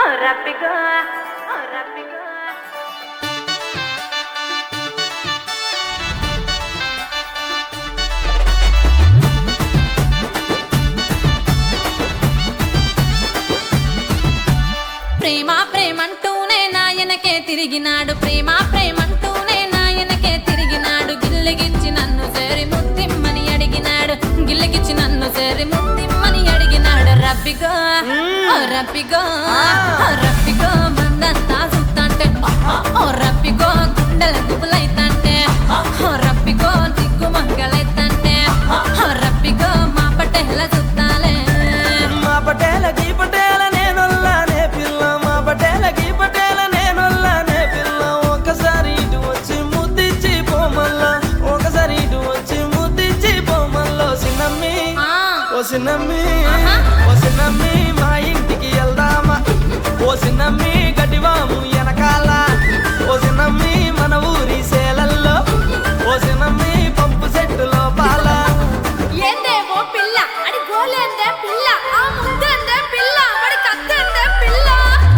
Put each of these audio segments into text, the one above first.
Rápido, rápido. ప్రేమ ప్రేమంటూనే నాయనకే తిరిగినాడు ప్రేమ ప్రేమంటూనే నాయనకే తిరిగినాడు గిల్లిగిచ్చి నన్ను సేరి ముత్తిమ్మని అడిగినాడు గిల్లిగిచ్చి నన్ను సేరి ముత్తిమ్మని అడిగినాడు రబ్బిగో ఓ రబ్బిగో ఓ రబ్బిగో మందంతా సుత్తంటే ఓ రబ్బిగో గుండెల గుబులైతంటే ఓ రబ్బిగో దిగ్గు మంగలైతంటే ఓ రబ్బిగో మా పటేల సుత్తాలే మా పటేల గీ పటేల నేనొల్లానే పిల్ల మా పటేల గీ పటేల నేనొల్లానే పిల్ల ఒకసారి ఇటు వచ్చి ముద్దిచ్చి పోమల్లా ఒకసారి ఇటు వచ్చి ముద్దిచ్చి పోమల్లో సిన్నమ్మి ఆ. ఓ సిన్నమ్మి ఆహా. ఓ సిన్నమ్మి మా ఇంటికి వెళ్దామా ఓ సిన్నమ్మి గడ్డివాము వెనకాల ఓ సిన్నమ్మి మన ఊరి సేలల్లో ఓ సిన్నమ్మి పంపు సెట్టు లోపాల ఏందేమో పిల్ల అడి గోలేందే పిల్ల ఆ ముద్దేందే పిల్ల వాడి కత్తేందే పిల్ల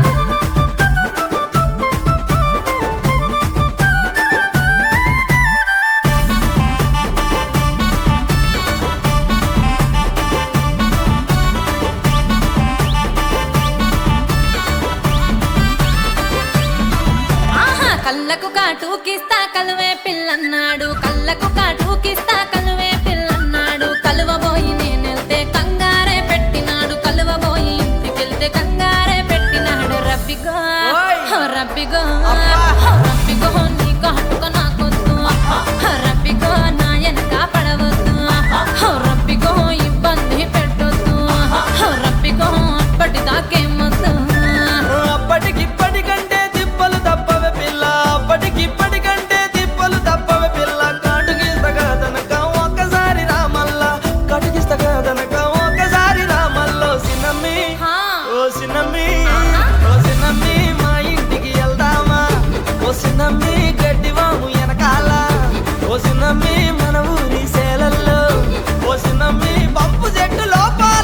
ఆహా కళ్ళకు కాటుకిస్తా కలువే పిల్లన్నాడు కళ్ళకు కాటుకిస్తా కలువే పిల్లన్నాడు కలువబోయి నేనెళ్తే కంగారే పెట్టినాడు కలువబోయి ఇంటికెళ్తే కంగారే పెట్టినాడు రబ్బిగో ఓయ్. హో రబ్బిగో అబ్బా. హో రబ్బిగో నీ కాటుక నాకొద్దు హో రబ్బిగో నా వెనక పడవద్దు హో రబ్బిగో ఇబ్బంది పెట్టొద్దు హో రబ్బిగో అప్పటిదాకేమొద్దు అప్పటికిప్పటికంటే తిప్పలు తప్పవే పిల్ల అప్పటికిప్పటికంటే తిప్పలు తప్పవే పిల్ల కాటుకిస్తగా తనక ఒక్కసారి రామల్ల కాటుకిస్తగా తనక ఒక్కసారి రామల్లో సిన్నమ్మి హా. ఓ సిన్నమ్మి ఆహా. ఓ సిన్నమ్మి మా ఇంటికి వెళ్దామా ఓ సిన్నమ్మి గడ్డివాము వెనకాల ఓ సిన్నమ్మి మన ఊరి సేలల్లో ఓ సిన్నమ్మి పంపు చెట్టు లోపాల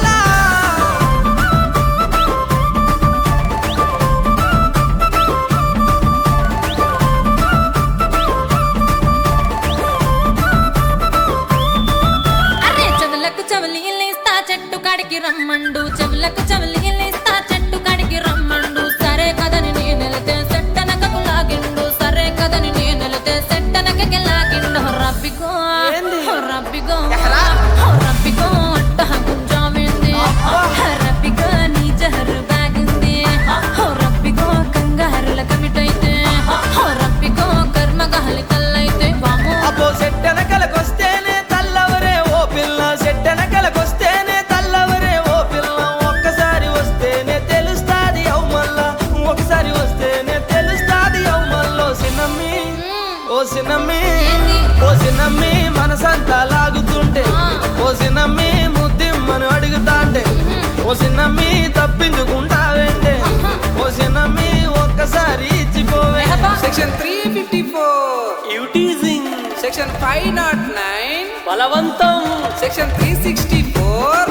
అరే చెవులకు చెవులీలిస్తా చెట్టు కాడికి రమ్మండు చెవులకు చెవులీలిస్తా చెట్టు కాడికి రమ్మండు సరే కదని నేనెలితే సెట్టనకకు లాగిండు సరే కదని నేనెలితే సెట్టనకకి లాగిండు హో రబ్బిగో ఏంది? హో రబ్బిగో ఎహరా? హో రబ్బిగో అట్ట గుంజామింది అబ్బా. హో రబ్బిగో నీ జహరు బాగింది హో రబ్బిగో కంగారుల కమిటైతే హో రబ్బిగో కర్మగాలి కల్లైతే వామో అబ్బో సెట్టెనకలకొస్తేనే తల్లవరే ఓ పిల్ల సెట్టెనకలకొస్తేనే తల్లవరే ఓ పిల్ల ఒక్కసారి వస్తేనే తెలుస్తాది అవు మళ్ళా ఒకసారి వస్తేనే తెలుస్తాది అవు మల్లో సిన్నమ్మి ఓ సిన్నమ్మి ఏంది? ఓ సిన్నమ్మి మనసంతా లాగుతుంటే ఆ. ఓ సిన్నమ్మి ముద్దిమ్మను అడుగుతాంటే ఓ సిన్నమ్మి తప్పించుకుంటావేంటే ఓ సిన్నమ్మి ఒక్కసారి ఇచ్చిపోవే మెహబా. సెక్షన్ త్రీ ఫిఫ్టీ ఫోర్ యూటీజింగ్ సెక్షన్ ఫైవ్ నాట్ నైన్ బలవంతం సెక్షన్ త్రీ సిక్స్టీ ఫోర్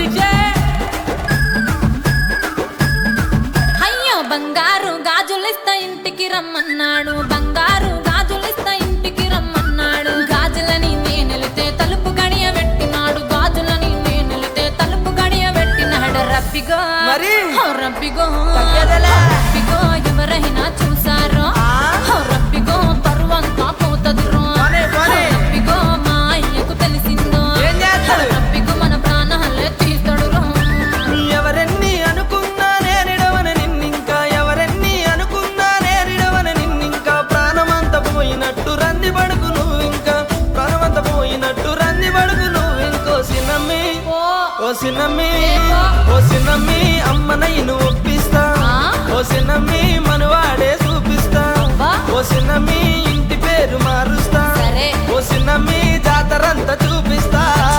అయ్యో బంగారు గాజులిస్తా ఇంటికి రమ్మన్నాడు బంగారు గాజులిస్తా ఇంటికి రమ్మన్నాడు గాజులని నేనెలితే తలుపు గడియ పెట్టినాడు గాజులని నేనెలితే తలుపు గడియ పెట్టినాడు రబ్బిగో మరి? హో రబ్బిగో తగ్గేదేలే. రబ్బిగో ఎవరైనా చూసారో ఆ? హో రబ్బిగో పరువంతా పోతదిరో పోనీ, పోనీ. హో రబ్బిగో మా అయ్యకు తెలిసిందో ఏం చేస్తాడు? హో రబ్బిగో మన ప్రాణాలే తీస్తాడు రో ఎవరెన్ని అనుకున్నా నేనిడవన నిన్నింకా ఎవరెన్ని అనుకున్నా నేనిడవన నిన్నింకా ప్రాణమంత పోయినట్టు రంది పడుకు నువ్వు ఇంకా ప్రాణమంత పోయినట్టు రంది పడుకు నువ్వు ఇంకో సిన్నమ్మి ఓ ఓ సిన్నమ్మి ఏమో? ఓ సిన్నమ్మి అమ్మనయ్యను ఒప్పిస్తా ఆ? ఓ సిన్నమ్మి మనవాడే చూపిస్తా అబ్బా. ఓ సిన్నమ్మి ఇంటి పేరు మారుస్తా సరే. ఓ సిన్నమ్మి జాతరంతా చూపిస్తా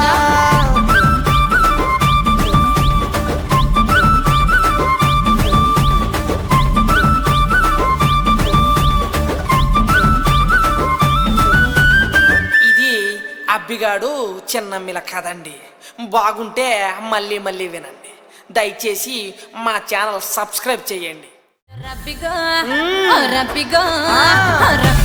ఇది అబ్బిగాడు చిన్నమ్మిల కదండి బాగుంటే మళ్ళీ మళ్ళీ వినండి దయచేసి మా ఛానల్ సబ్స్క్రైబ్ చేయండి రబ్బిగా రబ్బిగా